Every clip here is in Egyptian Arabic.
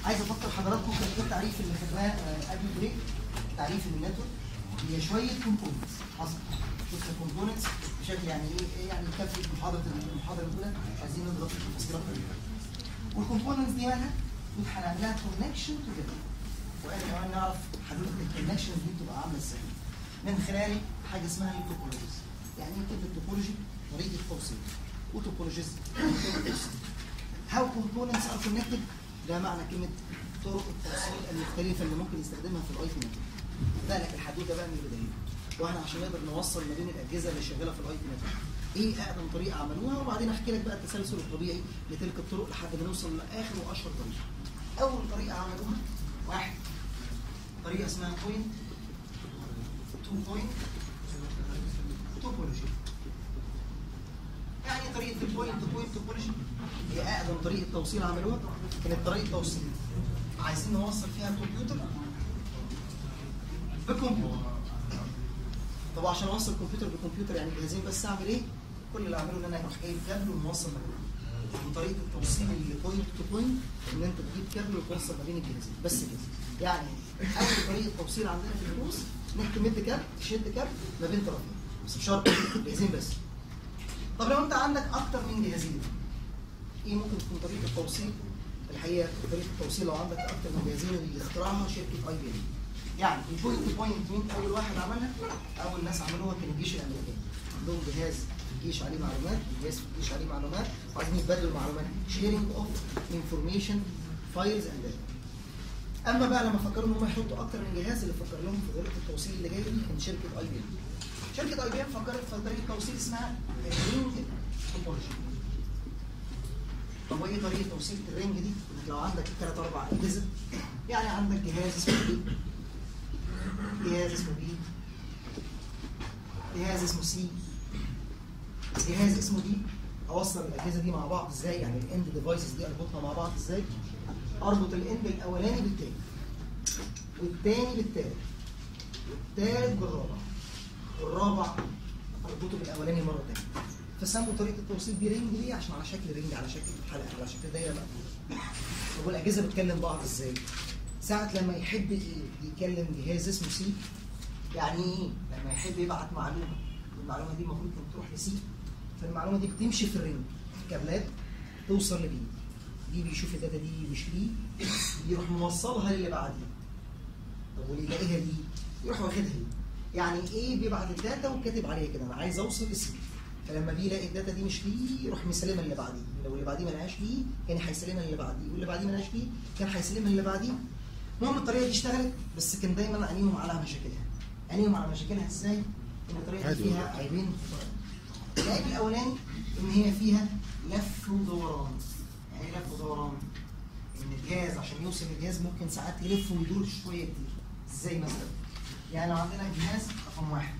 عايز افكر حضراتكم في التعريف اللي خدناه آه، قبل البريك تعريف النتورك هي شويه كومبوننتس حصل شفنا كومبوننتس بشكل يعني ايه إيه يعني يكفي محاضره المحاضره الاولى مش عايزين نضرب في التفاصيل اكتر والكومبوننتس دي مالها؟ هنعمل لها كونكشن توجذر وقال كمان نعرف حدود الكونكشن دي بتبقى عامله ازاي من خلال حاجه اسمها التوبولوجيز يعني ايه كلمه توبولوجي؟ طريقه توصيل وتوبولوجيز How components are connected ده معنى كلمة طرق التوصيل المختلفة اللي ممكن يستخدمها في الاي تي نتورك. ده لك الحدوتة بقى من البداية. واحنا عشان نقدر نوصل ما بين الأجهزة اللي شغالة في الاي تي نتورك. ايه أقدم طريقة عملوها وبعدين احكي لك بقى التسلسل الطبيعي لتلك الطرق لحد ما نوصل لآخر وأشهر طريقة. أول طريقة عملوها واحد طريقة اسمها بوينت تو بوينت توبولوجي. يعني طريقة البوينت تو بوينت توبولوجي هي أقدم طريقة توصيل عملوها كانت طريقة توصيل عايزين نوصل فيها كمبيوتر بكمبيوتر طب عشان اوصل كمبيوتر بكمبيوتر يعني جهازين بس اعمل ايه؟ كل اللي اعمله ان انا اروح جايب كابل وموصل ما بينهم وطريقه التوصيل اللي بوينت تو بوينت ان انت تجيب كابل وتوصل ما بين الجهازين بس كده يعني اول طريقه توصيل عندنا في الفلوس انك تمد كابل تشد كابل ما بين طرفين بس مش شرط جهازين بس طب لو انت عندك اكتر من جهازين ايه ممكن تكون طريقه التوصيل الحقيقه طريقه التوصيل لو عندك اكتر من جهازين اللي اخترعها شركه اي بي ام يعني البوينت تو بوينت مين اول واحد عملها اول ناس عملوها كان الجيش الامريكي عندهم جهاز في الجيش عليه معلومات جهاز في الجيش عليه معلومات وعايزين يتبادلوا المعلومات شيرنج اوف انفورميشن فايلز اند داتا اما بقى لما فكروا ان هم يحطوا اكتر من جهاز اللي فكر لهم في طريقه التوصيل اللي جايه دي كانت شركه اي بي ام شركه اي بي ام فكرت في طريقه توصيل اسمها رينج توبولوجي طب وايه طريقه توصيل الرينج دي؟ انك لو عندك ثلاث اربع اجهزه يعني عندك جهاز اسمه بي جهاز اسمه بي جهاز اسمه سي جهاز اسمه دي اوصل الاجهزه دي مع بعض ازاي؟ يعني الاند ديفايسز دي اربطها مع بعض ازاي؟ اربط الاند الاولاني بالتاني والتاني بالتالت والتالت بالرابع والرابع اربطه بالاولاني مره تانيه فسموا طريقه التوصيل دي رينج ليه؟ عشان على شكل رينج على شكل حلقه على شكل دايره بقى. طب والاجهزه بتكلم بعض ازاي؟ ساعة لما يحب ي- يكلم جهاز اسمه سي يعني ايه؟ لما يحب يبعت معلومه المعلومه دي المفروض كانت تروح لسي فالمعلومه دي بتمشي في الرينج كابلات توصل لبي بي بيشوف الداتا دي مش ليه يروح موصلها للي بعديه طب واللي يلاقيها دي يروح واخدها دي يعني ايه بيبعت الداتا وكاتب عليها كده انا عايز اوصل لسي فلما بيلاقي الداتا دي مش ليه يروح مسلمها اللي بعديه لو اللي بعديه ما لقاش ليه كان هيسلمها اللي بعديه واللي بعديه ما لقاش ليه كان هيسلمها اللي بعديه المهم الطريقه دي اشتغلت بس كان دايما عينيهم على مشاكلها عينيهم على مشاكلها ازاي؟ ان الطريقه دي فيها عيبين العيب الاولاني ان هي فيها لف ودوران يعني ايه لف ودوران؟ ان الجهاز عشان يوصل للجهاز ممكن ساعات يلف ويدور شويه كتير ازاي مثلا؟ يعني لو عندنا جهاز رقم واحد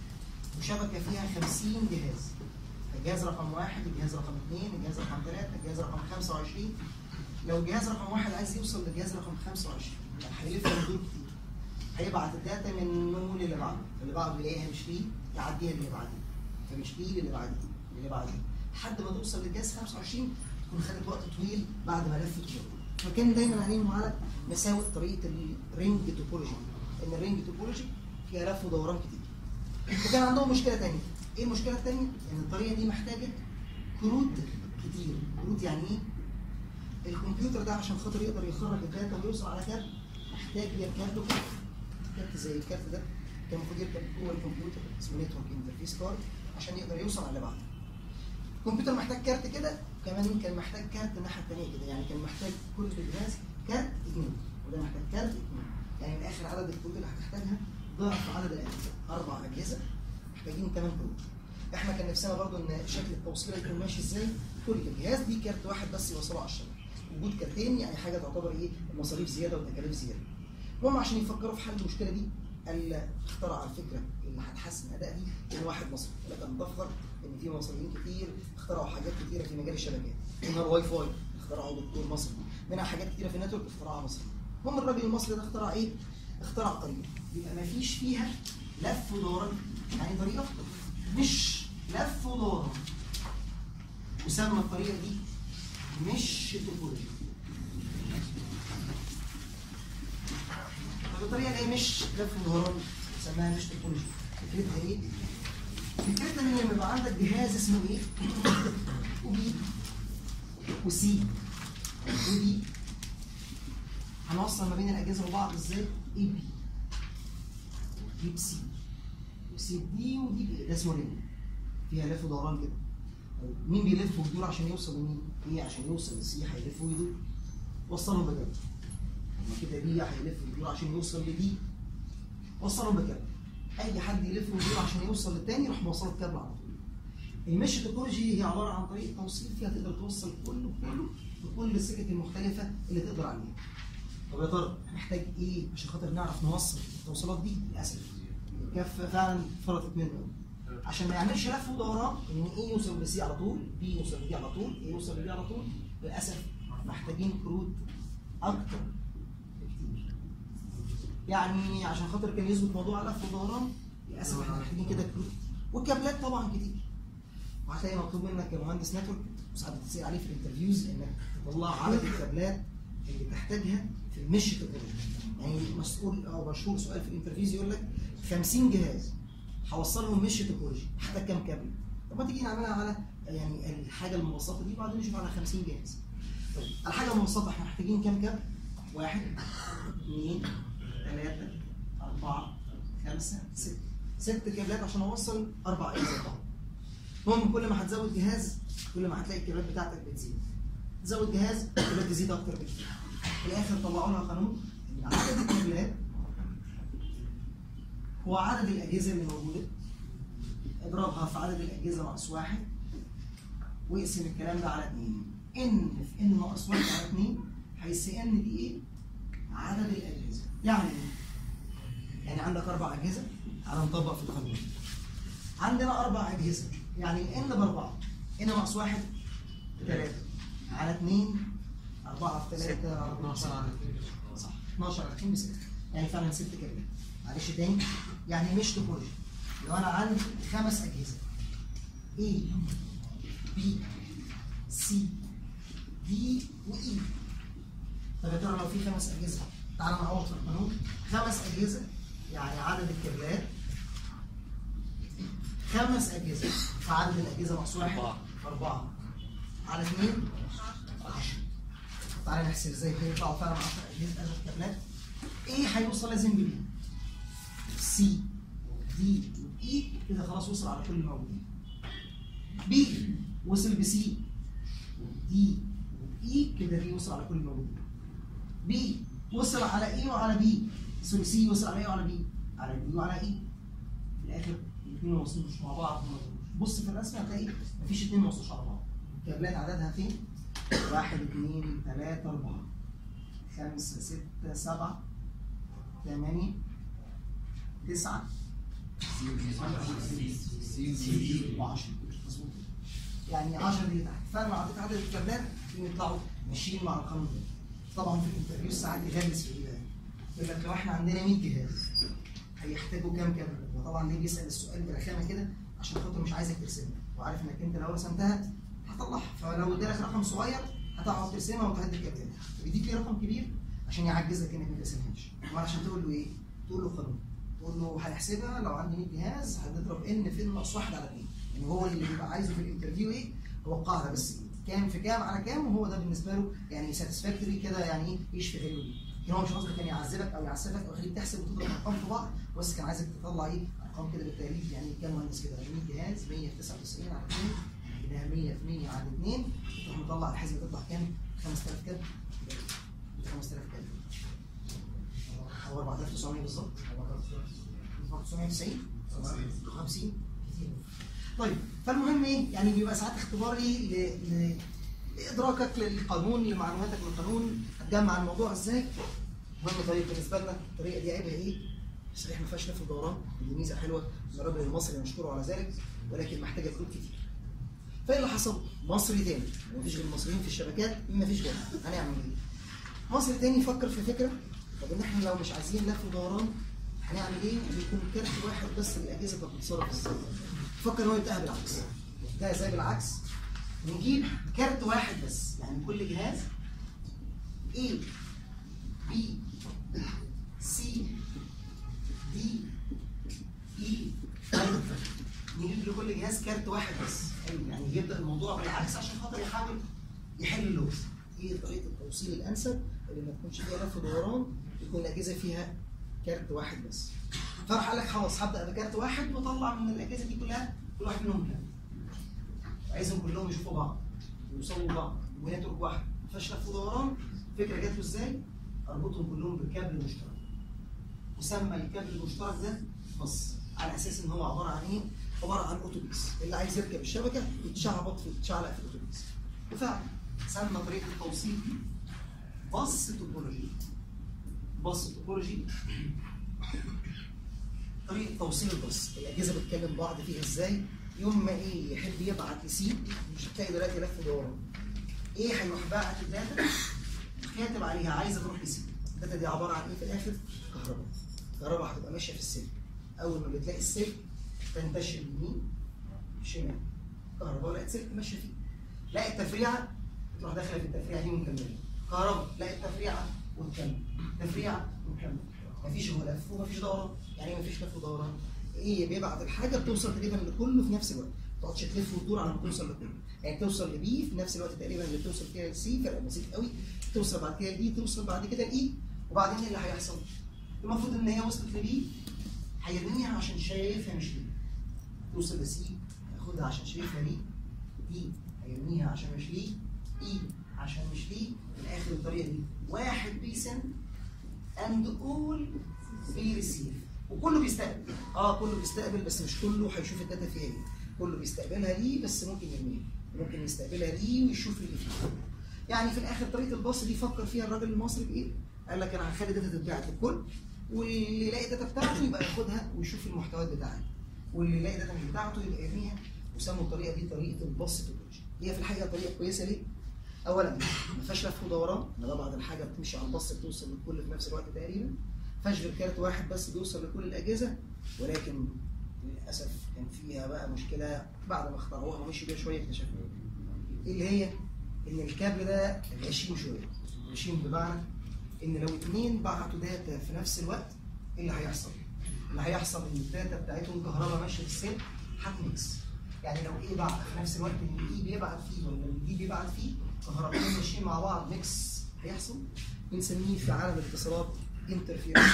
وشبكه فيها 50 جهاز الجهاز رقم واحد الجهاز رقم اثنين الجهاز رقم ثلاثة الجهاز رقم 25 لو الجهاز رقم واحد عايز يوصل للجهاز رقم 25 يعني هيلف ويدور كتير هيبعت الداتا منه للي بعده اللي بعده يلاقيها مش ليه يعديها اللي بعديه فمش ليه للي بعديه اللي بعديه لحد ما توصل للجهاز 25 تكون خدت وقت طويل بعد ما لفت شغل فكان دايما عينيهم على مساوئ طريقه الرينج توبولوجي ان الرينج توبولوجي فيها لف ودوران كتير وكان عندهم مشكله ثانيه ايه المشكله الثانيه؟ ان الطريقه دي محتاجه كروت كتير كروت يعني ايه؟ الكمبيوتر ده عشان خاطر يقدر يخرج الداتا ويوصل على كارت محتاج يركب له كارت كارت زي الكارت ده كان المفروض يركب جوه الكمبيوتر اسمه نتورك انترفيس كارد عشان يقدر يوصل على اللي بعده الكمبيوتر محتاج كارت كده كمان كان محتاج كارت الناحيه الثانيه كده يعني كان محتاج كل جهاز كارت اثنين وده محتاج كارت اثنين يعني من اخر عدد الكروت اللي هتحتاجها ضعف عدد الاجهزه اربع اجهزه محتاجين ثمان كروت احنا كان نفسنا برضو ان شكل التوصيل يكون ماشي ازاي كل الجهاز دي كارت واحد بس يوصله على الشبكه وجود كارتين يعني حاجه تعتبر ايه مصاريف زياده وتكاليف زياده المهم عشان يفكروا في حل المشكله دي قال اخترع الفكره اللي هتحسن اداء دي ان واحد مصري لك ان تفخر ان في مصريين كتير اخترعوا حاجات كتيره في مجال الشبكات منها الواي فاي اخترعه دكتور مصري منها حاجات كتيره في النتورك اخترعها مصري المهم الراجل المصري ده اخترع ايه؟ اخترع طريقه يبقى ما فيش فيها لف ودوران يعني طريقه مش لف ودوران وسمى الطريقه دي مش توبولوجي بطريقه اللي هي مش لف ودوران بنسميها مش تكنولوجي فكرتها ايه؟ فكرتها ان لما يبقى عندك جهاز اسمه ايه؟ وبي وسي ودي هنوصل ما بين الاجهزه وبعض ازاي؟ اي بي دي بسي وسي دي ودي بي ده اسمه رينج فيها لف ودوران كده طيب مين بيلف ويدور عشان يوصل لمين؟ ايه عشان يوصل لسي هيلف ويدور وصلهم بكده لما كده بي هيلف ويدور عشان يوصل لدي وصلهم بكده اي حد يلف ويدور عشان يوصل للتاني يروح موصله بكابل على طول المش تكنولوجي هي عباره عن طريقه توصيل فيها تقدر توصل كله كله بكل السكك المختلفه اللي تقدر عليها طب يا ترى محتاج ايه عشان خاطر نعرف نوصل التوصيلات دي للاسف الكفه فعلا فرطت منه عشان ما يعملش لف ودوران ان ايه يوصل لسي على طول بي يوصل لدي على طول ايه يوصل لدي على طول للاسف محتاجين كروت اكتر بكتير يعني عشان خاطر كان يظبط موضوع لف ودوران للاسف احنا محتاجين كده كروت والكابلات طبعا كتير وهتلاقي مطلوب منك كمهندس نتورك وساعات بتسال عليه في الانترفيوز انك تطلع عدد الكابلات اللي تحتاجها في المش تكنولوجي يعني مسؤول او مشهور سؤال في الانترفيوز يقول لك 50 جهاز هوصلهم مش تكنولوجي محتاج كام كابل؟ طب ما تيجي نعملها على يعني الحاجه المبسطه دي وبعدين نشوف على 50 جهاز. طيب الحاجه المبسطه احنا محتاجين كام كابل؟ واحد اثنين ثلاثة أربعة خمسة ستة ست كابلات عشان أوصل أربع أجهزة طبعا. المهم كل ما هتزود جهاز كل ما هتلاقي الكابلات بتاعتك بتزيد. تزود جهاز الكابلات تزيد أكتر بكتير. في الآخر طلعوا لنا قانون إن عدد الكابلات هو عدد الأجهزة اللي موجودة اضربها في عدد الأجهزة ناقص واحد واقسم الكلام ده على اتنين ان في ان ناقص واحد على اتنين حيث ان دي ايه؟ عدد الأجهزة يعني ايه؟ يعني عندك أربع أجهزة تعالى نطبق في القانون عندنا أربع أجهزة يعني ان بأربعة ان ناقص واحد ثلاثة على اتنين أربعة في ثلاثة أربعة صح 12 على 2 بستة يعني فعلا ست كلمات معلش تاني يعني مش توبولوجي لو انا عندي خمس اجهزه A B C D و E طب يا ترى لو في خمس اجهزه تعالى نعوض في القانون خمس اجهزه يعني عدد الكابلات خمس اجهزه فعدد الاجهزه ناقص واحد أربعة. اربعه على اثنين 10 تعالى نحسب ازاي هيطلعوا فعلا 10 اجهزه عدد كابلات ايه هيوصل لازم بي سي دي اي كده خلاص وصل على كل الموجودين بي وصل بسي دي اي كده بي وصل على كل الموجودين بي وصل على اي وعلى بي سوري سي وصل على اي وعلى بي على بي وعلى اي في الاخر الاثنين ما وصلوش مع بعض هم بص في الرسمه هتلاقي مفيش اثنين ما وصلوش على بعض الكابلات عددها فين؟ واحد اثنين ثلاثة أربعة خمسة ستة سبعة ثمانية تسعة وعشرة مظبوط يعني 10 دي تحت فانا عطيت عدد الكابلات يطلعوا ماشيين مع القانون ده طبعا في الانترفيو ساعات يغلس في ايه يقول لك لو احنا عندنا 100 جهاز هيحتاجوا كام كابل وطبعا ليه بيسال السؤال برخامه كده عشان خاطر مش عايزك ترسمها وعارف انك انت لو رسمتها هتطلعها فلو ادالك رقم صغير هتقعد ترسمها وتهدي الكابلات فبيديك ليه رقم كبير عشان يعجزك انك ما ترسمهاش امال عشان تقول له ايه؟ تقول له قانون تقول له هنحسبها لو عندي 100 جهاز هنضرب ان في ان ناقص واحد على 2 يعني هو اللي بيبقى عايزه في الانترفيو ايه؟ هو القاعده بس كام في كام على كام وهو ده بالنسبه له يعني ساتسفاكتوري كده يعني ايه يشفي غيره بيه لكن هو مش قصده كان يعذبك او يعسفك او يخليك تحسب وتضرب ارقام في بعض بس كان عايزك تطلع ايه ارقام كده بالتقريب يعني كام مهندس كده 100 جهاز 100 في 99 على 2 يبقى 100 في 100 على 2 تروح مطلع الحسبه تطلع كام؟ 5000 كام؟ 5000 كام؟ او 4900 بالظبط 1990 50 كتير طيب فالمهم ايه يعني بيبقى ساعات اختباري ل... ل... لادراكك للقانون لمعلوماتك من القانون هتجمع الموضوع ازاي المهم طيب بالنسبه لنا الطريقه دي عيبها ايه؟ صحيح ما فيهاش لف ودوران دي ميزه حلوه من الراجل المصري نشكره على ذلك ولكن محتاجه فلوس كتير فايه اللي حصل؟ مصري تاني مفيش غير المصريين في الشبكات مفيش غيرهم هنعمل ايه؟ مصري تاني فكر في فكره طب ان احنا لو مش عايزين لف ودوران هنعمل ايه؟ ويكون كارت واحد بس للاجهزه كانت بتتصرف ازاي؟ فكر ان هو يبداها بالعكس يبداها ازاي بالعكس؟ نجيب كارت واحد بس يعني كل جهاز A B C عايز كارت واحد بس يعني يبدا الموضوع بالعكس عشان خاطر يحاول يحل اللغز ايه طريقه التوصيل الانسب اللي ما تكونش فيها لف ودوران يكون الاجهزه فيها كارت واحد بس فراح قال لك خلاص هبدا بكارت واحد واطلع من الاجهزه دي كلها كل واحد منهم كام عايزهم كلهم يشوفوا بعض ويوصلوا لبعض ونتورك واحد ما فيهاش لف ودوران الفكره جات له ازاي؟ اربطهم كلهم بكابل مشترك وسمى الكابل المشترك ده بص على اساس ان هو عباره عن ايه؟ عباره عن اتوبيس اللي عايز يركب الشبكه يتشعبط في يتشعلق في الاتوبيس وفعلا سمى طريقه التوصيل دي بص توبولوجي بص توبولوجي طريقه توصيل البص الاجهزه بتكلم بعض فيها ازاي يوم ما ايه يحب يبعت لسي مش هتلاقي دلوقتي لف ودوران ايه هيروح باعت الداتا كاتب عليها عايزه تروح لسي الداتا دي عباره عن ايه في الاخر كهرباء الكهرباء هتبقى ماشيه في السلك اول ما بتلاقي السلك تنتشر يمين شمال كهرباء لقيت سلك ماشيه فيه لقيت تفريعه تروح داخله في التفريعه دي ومكمله كهرباء لقيت تفريعه وتكمل تفريعه وتكمل مفيش هو لف ومفيش دوران يعني ايه مفيش لف ودوران ايه بيبعت الحاجه بتوصل تقريبا لكله في نفس الوقت ما تقعدش تلف وتدور على ما توصل لكله يعني توصل لبي في نفس الوقت تقريبا اللي توصل فيها لسي فرق بسيط قوي توصل بعد كده لدي توصل بعد كده لاي وبعدين ايه اللي هيحصل؟ المفروض ان هي وصلت لبي هيرميها عشان شايفها مش ليه توصل لسي هياخدها عشان شايفها ليه دي هيرميها عشان مش ليه اي عشان مش ليه من اخر الطريقه دي واحد بيسند اند اول بيريسيف وكله بيستقبل اه كله بيستقبل بس مش كله هيشوف الداتا فيها ايه كله بيستقبلها ليه بس ممكن يرميها ممكن يستقبلها ليه ويشوف اللي فيها يعني في الاخر طريقه الباص دي فكر فيها الراجل المصري بايه؟ قال لك انا هخلي داتا تتبعت للكل واللي يلاقي داتا بتاعته يبقى ياخدها ويشوف المحتويات بتاعتها واللي يلاقي داتا مش بتاعته يبقى يرميها وسموا الطريقه دي طريقه الباص توبولوجي هي في الحقيقه طريقه كويسه ليه؟ اولا ما فيهاش لف ودوران ما ده بعض الحاجه بتمشي على الباص بتوصل للكل في نفس الوقت تقريبا ما فيهاش غير كارت واحد بس بيوصل لكل الاجهزه ولكن للاسف كان فيها بقى مشكله بعد ما اخترعوها ومشي بيها شويه اكتشفوها ايه اللي هي؟ ان الكابل ده غشيم شويه غشيم بمعنى ان لو اتنين بعتوا داتا في نفس الوقت ايه اللي هيحصل؟ اللي هيحصل ان الداتا بتاعتهم كهرباء ماشيه في السلك هتميكس يعني لو ايه بعت في نفس الوقت ان ايه بيبعت فيه ولا ان دي بيبعت فيه كهربائين ماشيين مع بعض ميكس هيحصل بنسميه في عالم الاتصالات انترفيرنس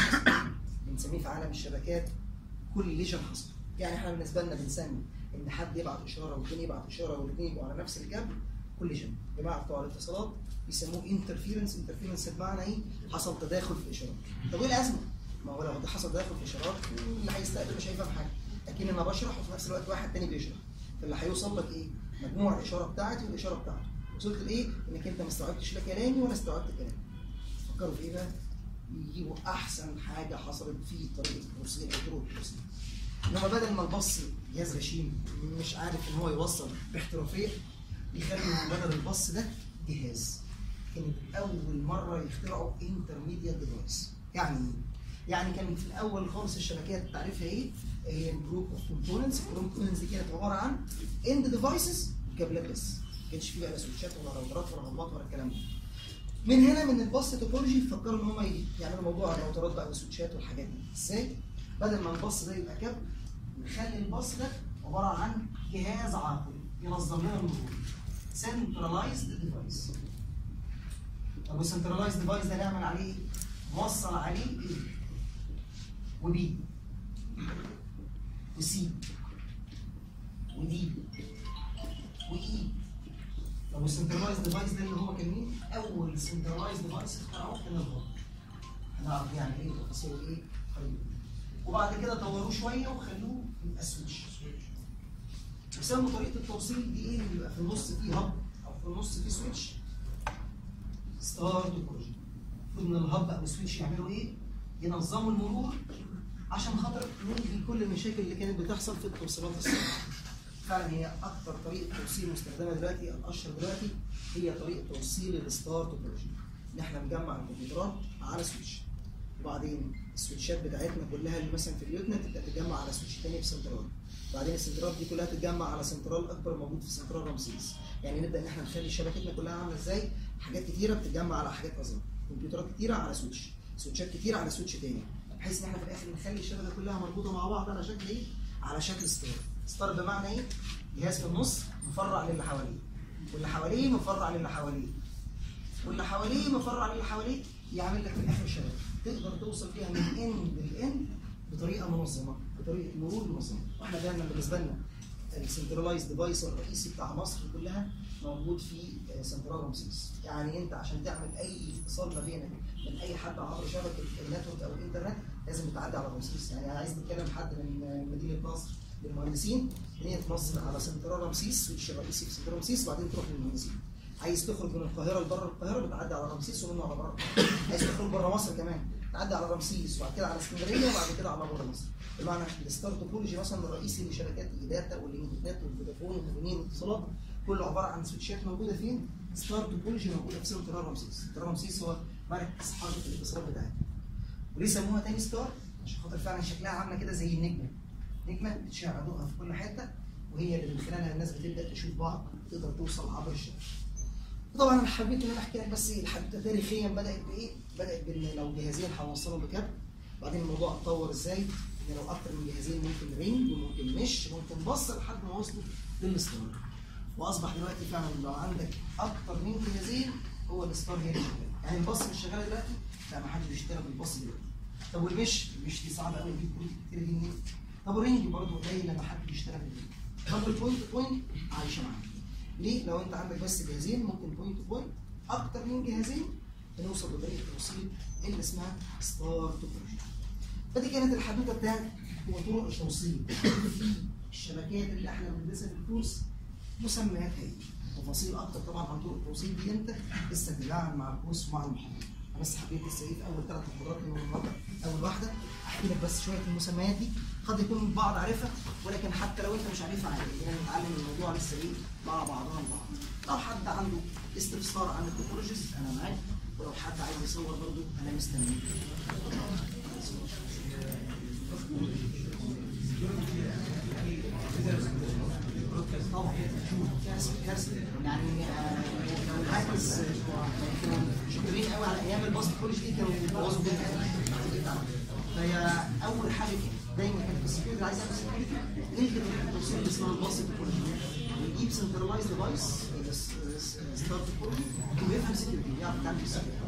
بنسميه في عالم الشبكات كوليجن حصل يعني احنا بالنسبه لنا بنسمي ان حد يبعت اشاره والاثنين يبعت اشاره والاثنين يبقوا على نفس الكابل كوليجن جماعه بتوع الاتصالات بيسموه انترفيرنس انترفيرنس بمعنى ايه؟ حصل تداخل في الاشارات طب ايه الازمه؟ ما هو لو ده حصل تداخل في الاشارات اللي هيستقبل مش هيفهم حاجه اكن انا بشرح وفي نفس الوقت واحد تاني بيشرح فاللي هيوصل لك ايه؟ مجموع الاشاره بتاعتي والاشاره بتاعته وصلت لايه؟ انك انت ما استوعبتش لا كلامي ولا استوعبت كلامي فكروا في ايه بقى؟ يجيبوا احسن حاجه حصلت في طريقه التوصيل او طرق التوصيل انما بدل ما البص جهاز غشيم مش عارف ان هو يوصل باحترافيه يخلوا بدل البص ده جهاز كانت اول مره يخترعوا انترميديت ديفايس يعني ايه؟ يعني كان في الاول خالص الشبكات تعريفها ايه؟ هي جروب اوف كومبوننتس الكومبوننتس دي كانت عباره عن اند ديفايسز وكابلات بس ما كانش فيه بقى سويتشات ولا راوترات ولا هبات ولا الكلام ده من هنا من الباص توبولوجي فكروا ان هم يعملوا موضوع الراوترات بقى والسويتشات والحاجات دي ازاي؟ بدل ما الباص ده يبقى كابل نخلي الباص ده عباره عن جهاز عاقل ينظم لنا المرور سنترلايزد ديفايس طب السنترلايزد ديفايس ده نعمل عليه ايه؟ نوصل عليه ايه؟ وبي وسي ودي واي طب السنترلايزد ديفايس ده اللي هو كان مين؟ اول سنترلايزد ديفايس اخترعوه كان الهارد هنعرف يعني ايه تفاصيل ايه قريبا وبعد كده طوروه شويه وخلوه يبقى سويتش وسموا طريقه التوصيل دي ايه اللي بيبقى في النص فيه هب او في النص فيه سويتش ستار توبولوجي المفروض ان الهب او السويتش يعملوا ايه؟ ينظموا المرور عشان خاطر نلغي كل المشاكل اللي كانت بتحصل في التوصيلات السريعه. فعلا هي اكثر طريقه توصيل مستخدمه دلوقتي الاشهر دلوقتي هي طريقه توصيل الستار توبولوجي. ان احنا نجمع الكمبيوترات على سويتش. وبعدين السويتشات بتاعتنا كلها اللي مثلا في بيوتنا تبدا تتجمع على سويتش تاني في سنترال. بعدين السنترال دي كلها تتجمع على سنترال اكبر موجود في سنترال رمسيس. يعني نبدا ان احنا نخلي شبكتنا كلها عامله ازاي؟ حاجات كتيره بتتجمع على حاجات اصغر. كمبيوترات كتيره على سويتش. سويتشات كتيره على سويتش تاني. بحيث ان احنا في الاخر نخلي الشبكه كلها مربوطه مع بعض على شكل ايه؟ على شكل ستار ستار بمعنى ايه؟ جهاز في النص مفرع للي حواليه واللي حواليه مفرع للي حواليه واللي حواليه مفرع للي حواليه يعمل لك في الاخر شبكه تقدر توصل فيها من اند لاند بطريقه منظمه بطريقه مرور منظمه واحنا دايما بالنسبه لنا السنترلايز ديفايس الرئيسي بتاع مصر كلها موجود في آه، سنترال رمسيس يعني انت عشان تعمل اي اتصال ما بينك من اي حد عبر شبكه النتورك او الانترنت لازم تعدي على رمسيس يعني عايز نتكلم حد من آه، مدينه نصر للمهندسين مدينه نصر على سنترال رمسيس سويتش الرئيسي في سنترال رمسيس وبعدين تروح للمهندسين عايز تخرج من القاهره لبره القاهره بتعدي على رمسيس ومنه على بره عايز تخرج بره مصر كمان تعدي على رمسيس وبعد كده على اسكندريه وبعد كده على بره مصر بمعنى الستار توبولوجي مثلا الرئيسي لشبكات الايداتا والانترنت والفودافون والمدنيين والاتصالات كله عباره عن سويتشات موجوده فين؟ ستار توبولوجي موجوده في سنترال رمسيس سنترال رمسيس هو مركز حركه الاتصالات بتاعتنا وليه سموها تاني ستار؟ عشان خاطر فعلا شكلها عامله كده زي النجمه نجمه بتشع ضوءها في كل حته وهي اللي من خلالها الناس بتبدا تشوف بعض تقدر توصل عبر الشبكه طبعا انا حبيت ان انا احكي لك بس الحدوته تاريخيا بدات بايه؟ بدات بان لو جهازين هنوصلهم بكابل بعدين الموضوع اتطور ازاي؟ ان لو اكتر من جهازين ممكن رينج وممكن مش ممكن بص لحد ما وصلوا للستار واصبح دلوقتي فعلا لو عندك اكتر من جهازين هو الستار هي اللي شغاله يعني الباص مش شغاله دلوقتي لا ما حدش بيشتغل بالباص دلوقتي طب والمش المش دي صعبه قوي تجيب كروت كتير دي منين؟ طب الرينج برضه قليل لما حد بيشتغل بالرينج طب البوينت تو بوينت عايشه معاك ليه؟ لو انت عندك بس جهازين ممكن بوينت تو بوينت اكتر من جهازين بنوصل بطريقه توصيل اللي اسمها ستار توبولوجي. فدي كانت الحدوته بتاعت هو طرق التوصيل في الشبكات اللي احنا بندرسها في الكورس مسمياتها ايه؟ تفاصيل اكتر طبعا عن طرق التوصيل دي انت لسه تباعا مع الكورس ومع المحاضره. انا بس حبيت لسه ايه في اول ثلاث محاضرات من النهارده اول واحده احكي لك بس شويه المسميات دي قد يكون البعض عارفها ولكن حتى لو انت مش عارفها عادي يعني نتعلم الموضوع لسه ايه مع بعضنا البعض. لو حد عنده استفسار عن التكنولوجيز انا معاك ولو حد عايز يصور برضه انا مستني. طبعا كارثه كارثه يعني آه، لو الهاكرز كانوا شاطرين قوي على ايام الباست كولج دي كانوا بيبوظوا كل حاجه فهي اول حاجه كده دايما كانت في السكيورتي عايز اعمل سكيورتي نلغي طريقه التوصيل اللي اسمها الباست كولج ونجيب سنترلايز ديفايس ستارت كولج ويفهم سكيورتي يعرف يتعامل بالسكيورتي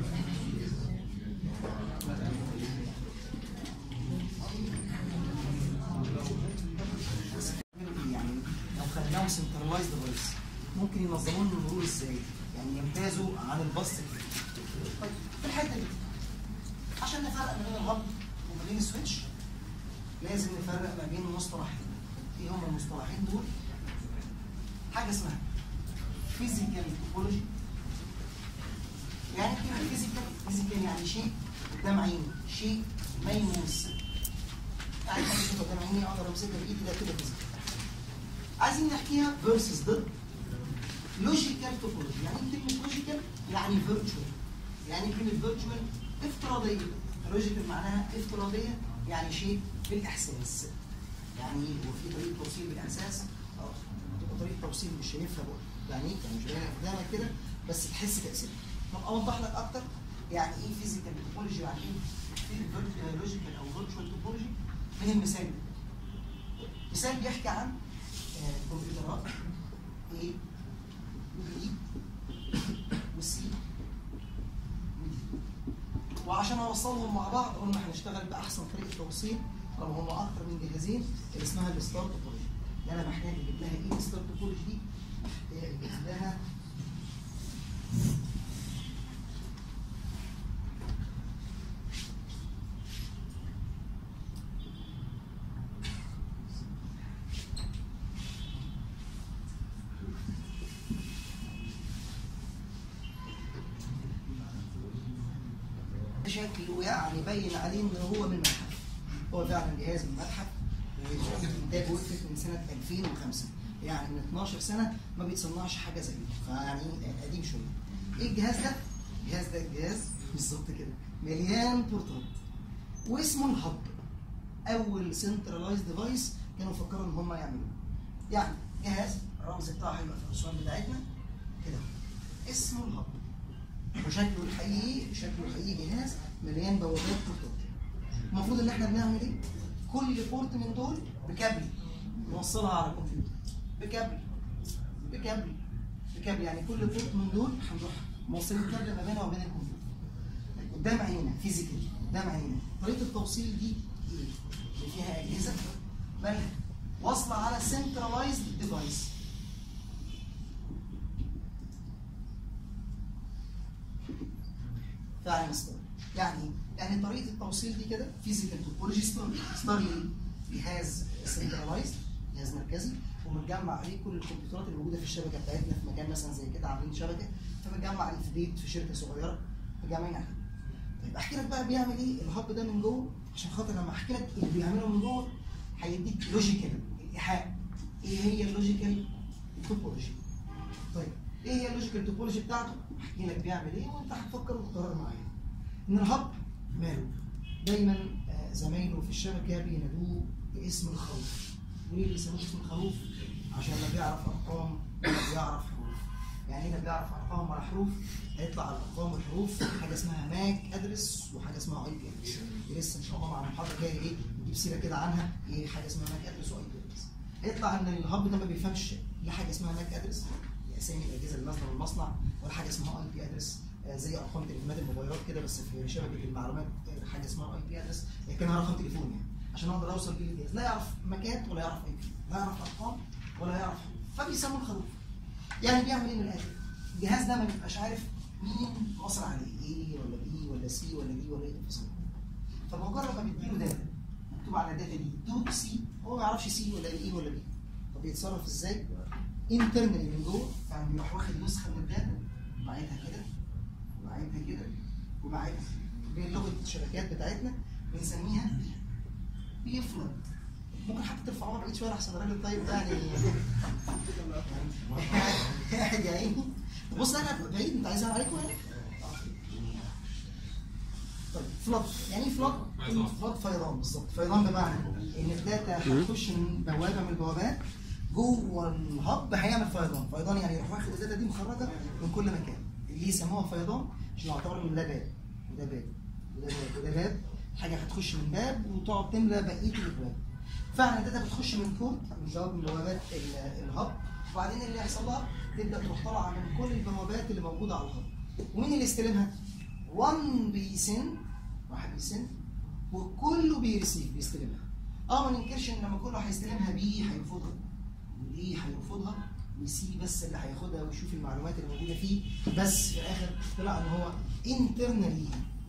يعني لو خليناهم سنترلايز ديفايس ممكن ينظمون المرور ازاي؟ يعني يمتازوا عن الباص طيب في الحته دي عشان نفرق ما بين الهب وما بين السويتش لازم نفرق ما بين مصطلحين ايه هم المصطلحين دول؟ حاجه اسمها فيزيكال توبولوجي يعني كلمه فيزيكال فيزيكال يعني شيء قدام عيني شيء ملموس يعني حاجه اشوفها قدام عيني اقدر امسكها بايدي ده كده فيزيكال عايزين نحكيها فيرسز ضد لوجيكال توبولوجي يعني إيه كلمه لوجيكال يعني فيرتشوال يعني إيه كلمه فيرتشوال افتراضيه لوجيكال معناها افتراضيه يعني شيء بالاحساس يعني هو في طريقه توصيل بالاحساس اه تبقى طريقه توصيل مش شايفها بقى يعني ايه يعني مش باينه قدامك كده بس تحس تاثيرها طب اوضح لك اكتر يعني ايه فيزيكال توبولوجي يعني ايه في لوجيكال او فيرتشوال توبولوجي من المثال ده. مثال بيحكي عن آه، كمبيوترات A وB وC ودي وعشان اوصلهم مع بعض قلنا هنشتغل باحسن طريقه توصيل طالما هم اكتر من جهازين اللي اسمها الستار توبولوجي اللي انا محتاج اجيب لها ايه الستار توبولوجي دي؟ محتاج اجيب لها شكله يعني باين عليه ان هو من المتحف هو فعلا جهاز من المتحف وشركه انتاجه وقفت من سنه 2005 يعني من 12 سنه ما بيتصنعش حاجه زيه فيعني قديم شويه ايه الجهاز ده؟ الجهاز ده الجهاز بالظبط كده مليان بورتات واسمه الهب اول سنترلايز ديفايس كانوا فكروا ان هم يعملوه يعني جهاز الرمز بتاعه هيبقى في الرسوم بتاعتنا كده اسمه الهب وشكله الحقيقي شكله الحقيقي جهاز مليان بوابات بورتات المفروض ان احنا بنعمل ايه؟ كل بورت من دول بكابل نوصلها على الكمبيوتر بكابل بكابل بكابل يعني كل بورت من دول هنروح موصلين كابل ما بينها وبين الكمبيوتر قدام عينينا فيزيكال قدام عينينا طريقه التوصيل دي ايه؟ اللي فيها اجهزه بل واصله على سنترلايزد ديفايس فعلا ستار يعني يعني طريقه التوصيل دي كده فيزيكال توبولوجي ستار ستار جهاز سنترلايزد جهاز مركزي ومتجمع عليه كل الكمبيوترات اللي موجوده في الشبكه بتاعتنا في مكان مثلا زي كده عاملين شبكه فمتجمع عليه في بيت في شركه صغيره متجمعين عليه طيب احكي لك بقى بيعمل ايه الهب ده من جوه عشان خاطر لما احكي لك اللي بيعمله من جوه هيديك لوجيكال الايحاء ايه هي اللوجيكال توبولوجي طيب ايه هي اللوجيكال توبولوجي بتاعته احكي لك بيعمل ايه وانت هتفكر وتقرر معايا ان الهب ماله دايما آه، زمايله في الشبكه بينادوه باسم الخروف وليه بيسموه اسم الخروف عشان لا بيعرف ارقام ولا بيعرف حروف يعني ايه لا بيعرف ارقام ولا حروف هيطلع على الارقام والحروف حاجه اسمها ماك ادرس وحاجه اسمها اي بي ادرس لسه ان شاء الله مع المحاضره الجايه ايه نجيب سيره كده عنها ايه حاجه اسمها ماك ادرس واي بي ادرس هيطلع ان الهب ده ما بيفهمش لا حاجه اسمها ماك ادرس اسامي الاجهزه اللي نازله من المصنع ولا حاجه اسمها اي بي ادرس آه، زي ارقام تليفونات الموبايلات كده بس في شبكه المعلومات آه، حاجه اسمها اي بي ادرس لكنها رقم تليفون يعني عشان اقدر اوصل بيه للجهاز لا يعرف ماكات ولا يعرف اي بي لا يعرف ارقام ولا يعرف حروف فبيسموه الخروف يعني بيعمل ايه من الاخر؟ الجهاز ده ما بيبقاش عارف مين واصل عليه ايه ولا بي ولا سي ولا دي ولا ايه التفاصيل فمجرد ما بيديله داتا مكتوب على الداتا دي دوت سي هو ما يعرفش سي ولا ايه ولا بي طب بيتصرف ازاي؟ انترنالي من جوه يعني بيروح واخد نسخه من الداتا وبعتها كده وبعتها كده وبعتها بلغه الشبكات بتاعتنا بنسميها بيفلت ممكن حتى ترفعوها بعيد شويه احسن الراجل طيب ده يعني قاعد يا عيني بص انا بعيد انت عايزها عليكم يعني طيب فلات يعني ايه فلات؟ كلمة فلات فيضان بالظبط فيضان بمعنى ان الداتا هتخش من بوابه من البوابات جوه الهب هيعمل فيضان فيضان يعني يروح واخد الداتا دي مخرجه من كل مكان اللي يسموها فيضان عشان يعتبر ان ده باب وده باب وده باب وده باب حاجه هتخش من باب وتقعد تملى بقيه الابواب فعلا الداتا بتخش من كود من بوابه من بوابات ال- الهب وبعدين اللي هيحصل لها تبدا تروح طالعه من كل البوابات اللي موجوده على الهب ومين اللي يستلمها؟ 1 بيسن واحد بيسن وكله بيرسيف بيستلمها اه ما ننكرش ان لما كله هيستلمها بي هيرفضها ودي هيرفضها وسي بس اللي هياخدها ويشوف المعلومات اللي موجوده فيه بس في الاخر طلع ان هو انترنالي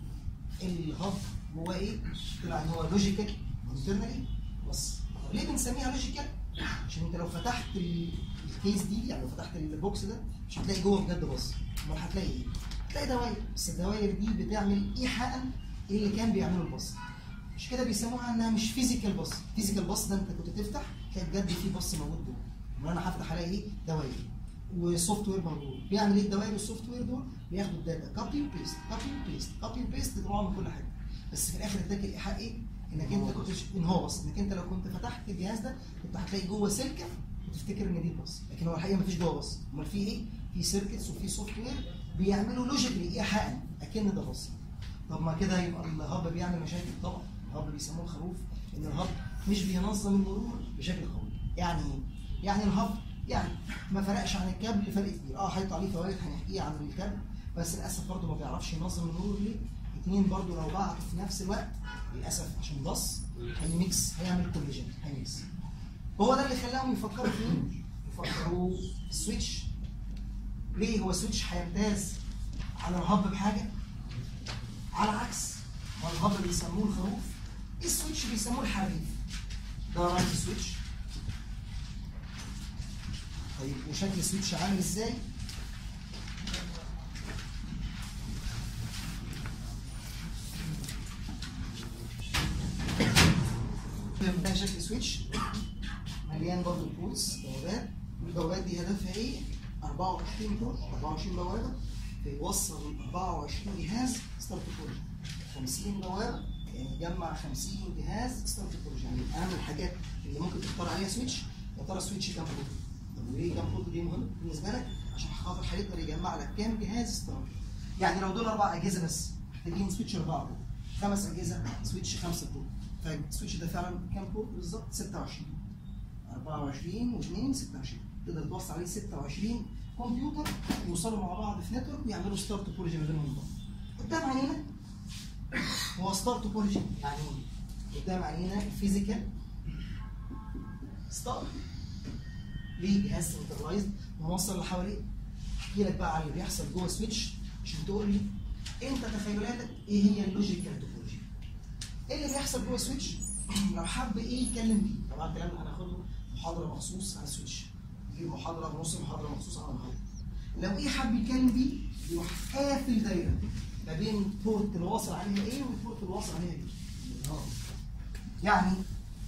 الهب هو ايه؟ طلع ان هو لوجيكال انترنالي بس طب ليه بنسميها لوجيكال؟ عشان انت لو فتحت ال- الكيس دي يعني لو فتحت البوكس ده مش هتلاقي جوه بجد باص امال هتلاقي ايه؟ هتلاقي دواير بس الدواير دي بتعمل ايحاء ايه اللي كان بيعمله الباص مش كده بيسموها انها مش فيزيكال باص فيزيكال باص ده انت كنت تفتح تلاقي بجد في باص موجود جوه امال انا هفتح الاقي ايه؟ دواير وسوفت وير موجود بيعمل ايه الدوائر والسوفت وير دول؟ بياخدوا الداتا كوبي وبيست كوبي وبيست كوبي وبيست يطلعوا من كل حاجه بس في الاخر اداك الايحاء ايه؟ انك انت كنت ان هو بس انك انت لو كنت فتحت الجهاز ده كنت هتلاقي جوه سلكه وتفتكر ان دي الباص لكن هو الحقيقه مفيش جوه باص امال في ايه؟ في سيركتس وفي سوفت وير بيعملوا لوجيكلي ايحاء اكن ده باص طب ما كده يبقى الهب بيعمل مشاكل طبعا الهب بيسموه الخروف ان الهب مش بينظم المرور بشكل قوي يعني ايه؟ يعني الهب يعني ما فرقش عن الكابل فرق كبير اه هيطلع عليه فوائد هنحكيها عن الكابل بس للاسف برضه ما بيعرفش ينظم المرور ليه؟ اتنين برضه لو بعتوا في نفس الوقت للاسف عشان بص هيميكس هيعمل كوليجن هيميكس هو ده اللي خلاهم يفكروا في مين؟ يفكروا في السويتش ليه هو السويتش هيمتاز على الهب بحاجه؟ على عكس هو الهب بيسموه الخروف السويتش بيسموه الحريف ده رايت سويتش طيب وشكل السويتش عامل ازاي؟ ده شكل سويتش مليان برضه بورتس بوابات البوابات دي هدفها ايه؟ 24 بورت 24 بوابه بيوصل 24 جهاز ستارت بورت 50 بوابه يعني يجمع 50 جهاز ستارت بورت يعني اهم الحاجات اللي ممكن تختار عليها سويتش يا ترى السويتش كام بورت؟ طب وليه كام بورت دي مهم بالنسبه لك؟ عشان خاطر هيقدر يجمع لك كام جهاز ستارت يعني لو دول اربع اجهزه بس محتاجين سويتش اربعه بورت خمس اجهزه سويتش خمسه بورت فالسويتش ده فعلا كام بورت بالظبط 26 24 و2 26 تقدر توصل عليه 26 كمبيوتر يوصلوا مع بعض في نتورك ويعملوا ستار توبولوجي ما بينهم وبعض قدام عينينا هو ستار توبولوجي يعني إيه؟ قدام عينينا فيزيكال ستار ليه جهاز سنترلايزد موصل اللي حواليه احكي لك بقى على اللي بيحصل جوه سويتش عشان تقول لي انت تخيلاتك ايه هي اللوجيكال توبولوجي ايه اللي بيحصل جوه سويتش لو حب ايه يتكلم بيه طبعا الكلام ده هناخده محاضره مخصوص عن السويتش دي محاضره ونص محاضره مخصوص عن المحاضره لو ايه حب يتكلم بيه يروح قافل دايره ما بين بورت اللي واصل عليها ايه والبورت اللي واصل عليها بي يعني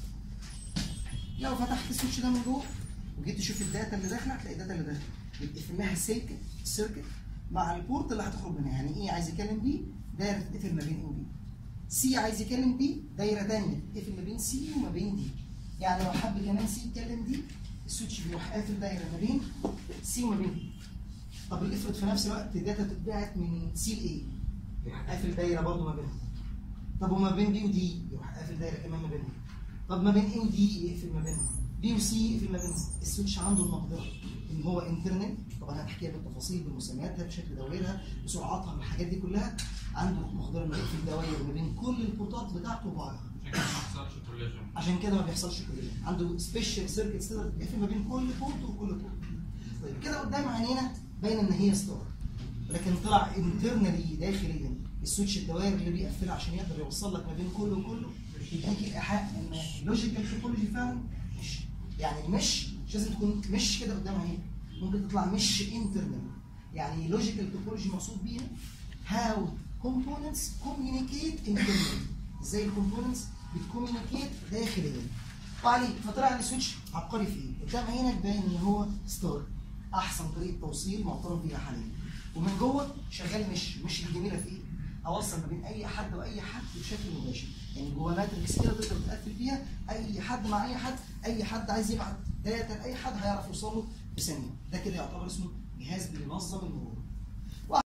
لو فتحت السويتش ده من جوه وجيت تشوف الداتا اللي داخله هتلاقي الداتا اللي داخله يتقفل لها السيركت السيركت مع البورت اللي هتخرج منها يعني ايه عايز يكلم بيه دايره تتقفل ما بين ايه وبي سي عايز يكلم بي دايره ثانيه تتقفل ما بين سي وما بين دي يعني لو حب كمان سي يتكلم دي السويتش بيروح قافل دايره ما بين سي وما بين دي طب افرض في نفس الوقت الداتا تتبعت من سي لايه يروح قافل دايره برضه ما بينهم طب وما بين بي ودي يروح قافل دايره كمان ما بينهم طب ما بين ايه ودي يقفل ما بينهم بي وسي يقفل ما بينهم السويتش عنده المقدره ان هو انترنت طبعا هنحكيها بالتفاصيل بمسمياتها بشكل دوائرها بسرعاتها بالحاجات دي كلها عنده مقدره انه يقفل دوائر ما بين كل البورتات بتاعته وبعضها عشان كده ما حصلش كوليجن عشان كده ما بيحصلش كوليجن عنده سبيشال سيركت تقدر تقفل ما بين كل بورت وكل بورت طيب كده قدام عينينا باين ان هي ستار لكن طلع انترنالي داخليا السويتش الدوائر اللي بيقفلها عشان يقدر يوصل لك ما بين كله وكله يديك ايحاء ان اللوجيكال توبولوجي فعلا مش يعني مش مش لازم تكون مش كده قدام عينيك ممكن تطلع مش انترنال يعني لوجيكال توبولوجي مقصود بيها هاو كومبوننتس كوميونيكيت انترنالي ازاي الكومبوننتس بتكوميونيكيت داخليا وعليه فطلع السويتش عبقري في ايه؟ قدام عينك باين ان هو ستار احسن طريقه توصيل معترف بيها حاليا ومن جوه شغال مش مش الجميله في ايه؟ اوصل ما بين اي حد واي حد بشكل مباشر يعني جوه ماتريكس كده تقدر تقفل فيها اي حد مع اي حد اي حد عايز يبعت داتا لاي حد هيعرف يوصل له بثانيه ده كده يعتبر اسمه جهاز بينظم المرور